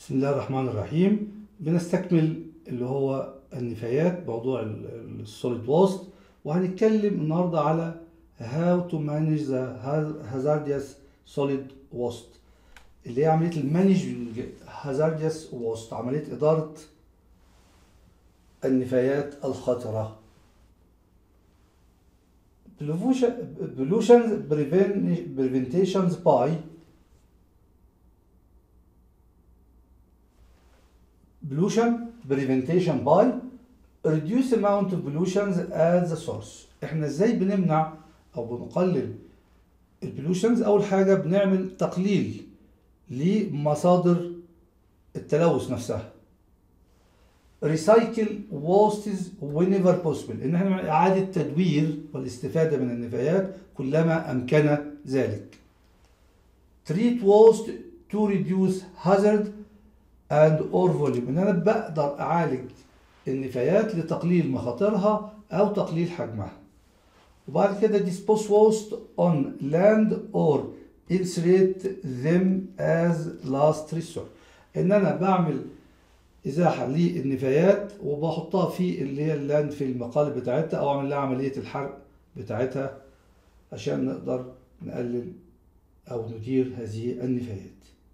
بسم الله الرحمن الرحيم بنستكمل اللي هو النفايات موضوع السوليد ووست وهنتكلم النهارده على how to manage the hazardous solid waste اللي هي عملية المانجنج hazardous waste عملية إدارة النفايات الخطرة pollution preventations by pollution preventation by reduce amount of pollutions at the source احنا ازاي بنمنع او بنقلل البولوشنز اول حاجه بنعمل تقليل لمصادر التلوث نفسها ريسايكل ووستز whenever possible ان احنا نعمل اعاده تدوير والاستفاده من النفايات كلما امكن ذلك treat waste to reduce hazard and or volume ان انا بقدر اعالج النفايات لتقليل مخاطرها او تقليل حجمها وبعد كده dispose waste on land or incinerate them as last resort ان انا بعمل ازاحه للنفايات وبحطها في اللي هي اللاند في المقالب بتاعتها او اعمل لها عمليه الحرق بتاعتها عشان نقدر نقلل او ندير هذه النفايات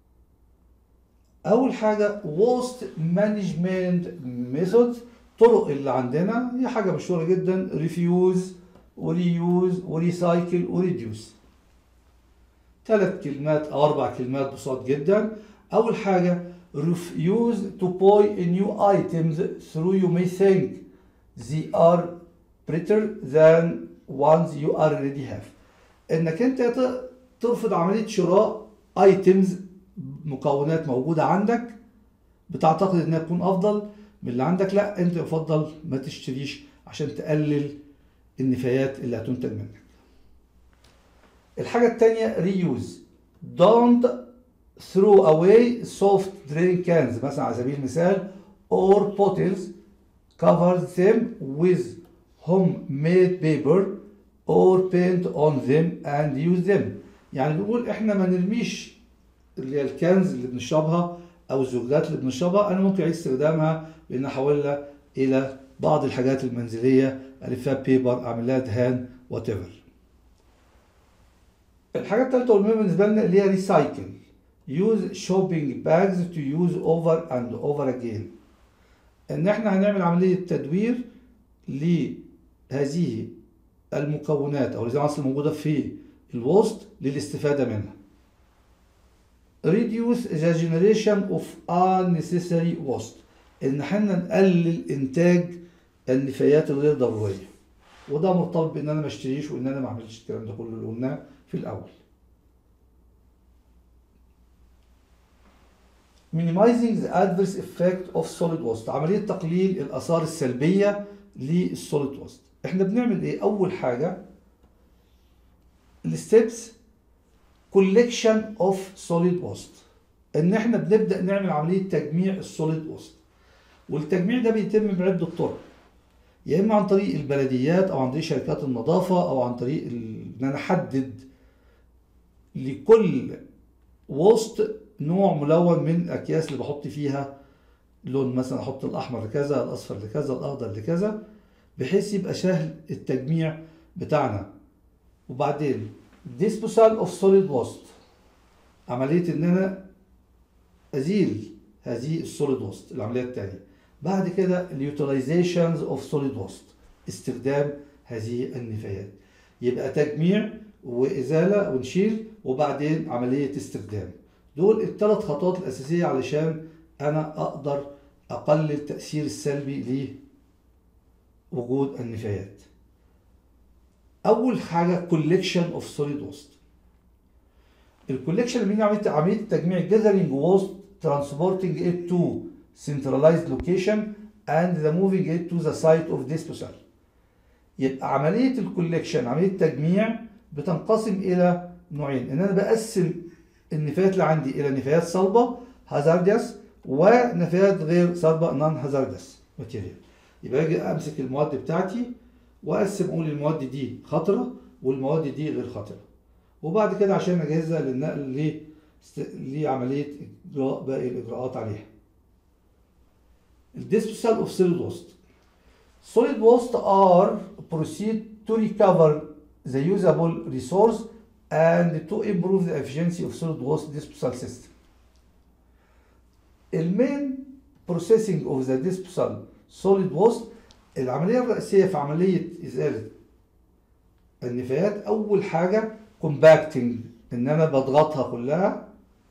اول حاجه waste management methods طرق اللي عندنا هي حاجه مشهوره جدا ريفيوز وريوز وريسايكل وريديوس ثلاث كلمات او اربع كلمات بسيط جدا اول حاجه refuse to buy new items through you may think they are better than ones you already have انك انت ترفض عمليه شراء ايتمز مكونات موجوده عندك بتعتقد انها تكون افضل من اللي عندك لا انت يفضل ما تشتريش عشان تقلل النفايات اللي هتنتج منك الحاجة التانية reuse don't throw away soft drink cans مثلا على سبيل المثال or bottles cover them with homemade paper or paint on them and use them يعني بنقول احنا ما نرميش اللي هي الكنز اللي بنشربها او الزجاجات اللي بنشربها انا ممكن اعيد استخدامها بان احولها الى بعض الحاجات المنزليه الفها بيبر اعمل لها دهان وات ايفر الحاجه الثالثه والمهمه بالنسبه لنا اللي هي ريسايكل يوز شوبينج باجز تو يوز اوفر اند اوفر اجين ان احنا هنعمل عمليه تدوير لهذه المكونات او العناصر الموجوده في الوسط للاستفاده منها reduce the generation of unnecessary waste ان احنا نقلل انتاج النفايات الغير ضروريه وده مرتبط بان انا ما اشتريش وان انا ما اعملش الكلام ده كله اللي قلناه في الاول minimizing the adverse effect of solid waste عمليه تقليل الاثار السلبيه للسوليد ووست احنا بنعمل ايه اول حاجه الستبس collection of solid waste ان احنا بنبدا نعمل عمليه تجميع السوليد ووست والتجميع ده بيتم بعده طرق يا اما عن طريق البلديات او عن طريق شركات النظافه او عن طريق ان انا احدد لكل وسط نوع ملون من الاكياس اللي بحط فيها لون مثلا احط الاحمر لكذا الاصفر لكذا الاخضر لكذا بحيث يبقى سهل التجميع بتاعنا وبعدين disposal of solid waste عمليه ان انا ازيل هذه السوليد ووست العمليه الثانيه بعد كده اليوتيلايزيشنز اوف سوليد ووست استخدام هذه النفايات يبقى تجميع وازاله ونشيل وبعدين عمليه استخدام دول الثلاث خطوات الاساسيه علشان انا اقدر اقلل التاثير السلبي لوجود النفايات اول حاجه كوليكشن اوف سوليد ووست الكوليكشن اللي عمليه عمليه التجميع جاذرينج ووست transporting it to centralized location and the moving it to the site of disposal يبقى عملية الكوليكشن عملية التجميع بتنقسم إلى نوعين إن أنا بقسم النفايات اللي عندي إلى نفايات صلبة hazardous ونفايات غير صلبة non hazardous material يبقى أجي أمسك المواد بتاعتي وأقسم أقول المواد دي خطرة والمواد دي غير خطرة وبعد كده عشان أجهزها للنقل است- لعملية إجراء باقي الإجراءات عليها. الديسبوسال اوف solid waste. Solid waste are proceed to recover the usable resource and to improve the efficiency of solid waste disposal system. المين processing of the disposal solid waste العملية الرئيسية في عملية إزالة النفايات أول حاجة compacting إن أنا بضغطها كلها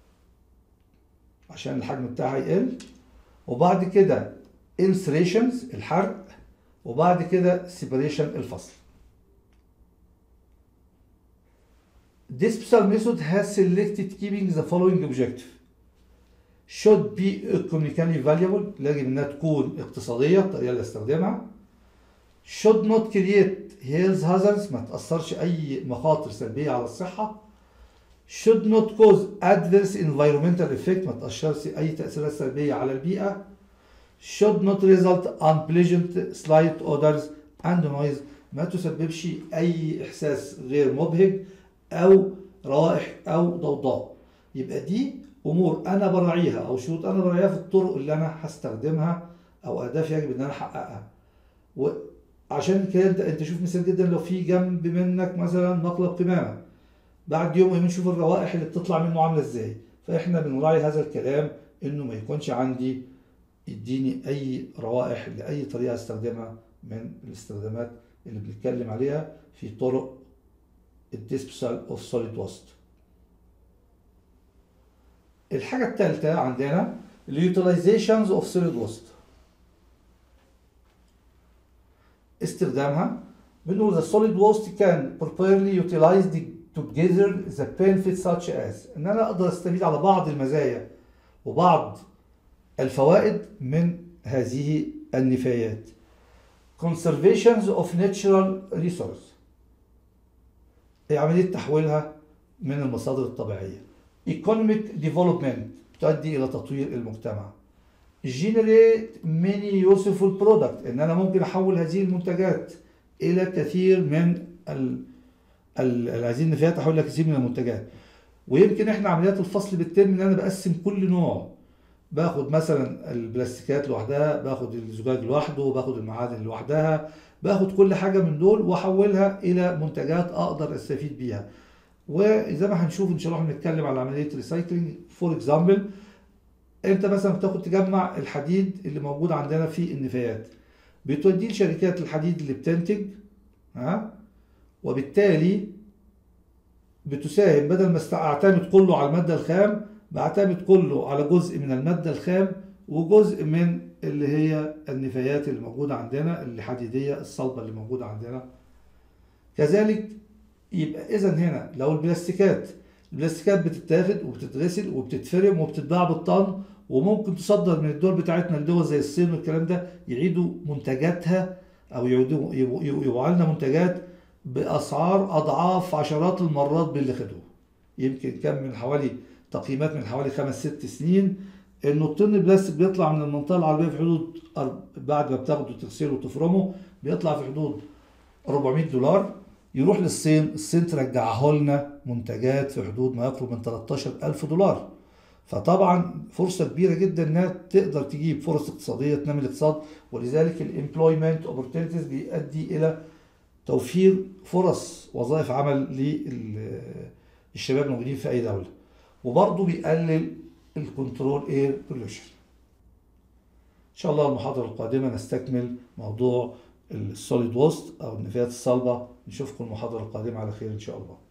عشان الحجم بتاعها يقل وبعد كده insertions الحرق وبعد كده separation الفصل Disposal method has selected keeping the following objective should be economically valuable يجب انها تكون اقتصادية الطريقة اللي استخدمها should not create health hazards ما تأثرش أي مخاطر سلبية على الصحة should not cause adverse environmental effect ما تأثرش أي تأثيرات سلبية على البيئة should not result unpleasant slight odors and noise ما تسببش أي إحساس غير مبهج أو روائح أو ضوضاء يبقى دي أمور أنا براعيها أو شروط أنا براعيها في الطرق اللي أنا هستخدمها أو أهداف يجب إن أنا أحققها وعشان كده أنت أنت شوف مثال جدا لو في جنب منك مثلا مقلب قمامة بعد يوم يومين نشوف الروائح اللي بتطلع منه عاملة إزاي فإحنا بنراعي هذا الكلام إنه ما يكونش عندي يديني أي روائح لأي طريقة استخدمها من الاستخدامات اللي بنتكلم عليها في طرق الديسبسال اوف سوليد وست الحاجة الثالثة عندنا اليوتيلايزيشنز اوف سوليد وست استخدامها بنقول the solid waste can properly utilized together the benefits such as ان انا اقدر استفيد على بعض المزايا وبعض الفوائد من هذه النفايات conservations of natural resource هي عملية تحويلها من المصادر الطبيعية economic development تؤدي إلى تطوير المجتمع generate many useful product إن أنا ممكن أحول هذه المنتجات إلى كثير من ال ال- هذه النفايات أحول إلى كثير من المنتجات ويمكن إحنا عمليات الفصل بتتم إن أنا بقسم كل نوع باخد مثلا البلاستيكات لوحدها باخد الزجاج لوحده باخد المعادن لوحدها باخد كل حاجة من دول واحولها إلى منتجات أقدر أستفيد بيها وزي ما هنشوف إن شاء الله هنتكلم على عملية ريسايكلينج فور اكزامبل أنت مثلا بتاخد تجمع الحديد اللي موجود عندنا في النفايات بتوديه لشركات الحديد اللي بتنتج ها وبالتالي بتساهم بدل ما است- اعتمد كله على المادة الخام بعتمد كله على جزء من المادة الخام وجزء من اللي هي النفايات اللي موجودة عندنا الحديدية الصلبة اللي موجودة عندنا كذلك يبقى إذا هنا لو البلاستيكات البلاستيكات بتتاخد وبتتغسل وبتتفرم وبتتباع بالطن وممكن تصدر من الدول بتاعتنا لدول زي الصين والكلام ده يعيدوا منتجاتها او يعيدوا يبقوا- يبقوا لنا منتجات باسعار اضعاف عشرات المرات باللي خدوه يمكن كان من حوالي تقييمات من حوالي خمس ست سنين انه الطن البلاستيك بيطلع من المنطقه العربيه في حدود أر- بعد ما بتاخده تغسله وتفرمه بيطلع في حدود 400 دولار يروح للصين الصين ترجعه لنا منتجات في حدود ما يقرب من 13 ألف دولار فطبعا فرصة كبيرة جدا انها تقدر تجيب فرص اقتصادية تنمي الاقتصاد ولذلك الامبلويمنت اوبورتونيتيز بيؤدي الى توفير فرص وظائف عمل للشباب الموجودين في اي دولة وبرضه بيقلل الكنترول اير بوليوشن ان شاء الله المحاضرة القادمة نستكمل موضوع السوليد ووست او النفايات الصلبة نشوفكم المحاضرة القادمة على خير ان شاء الله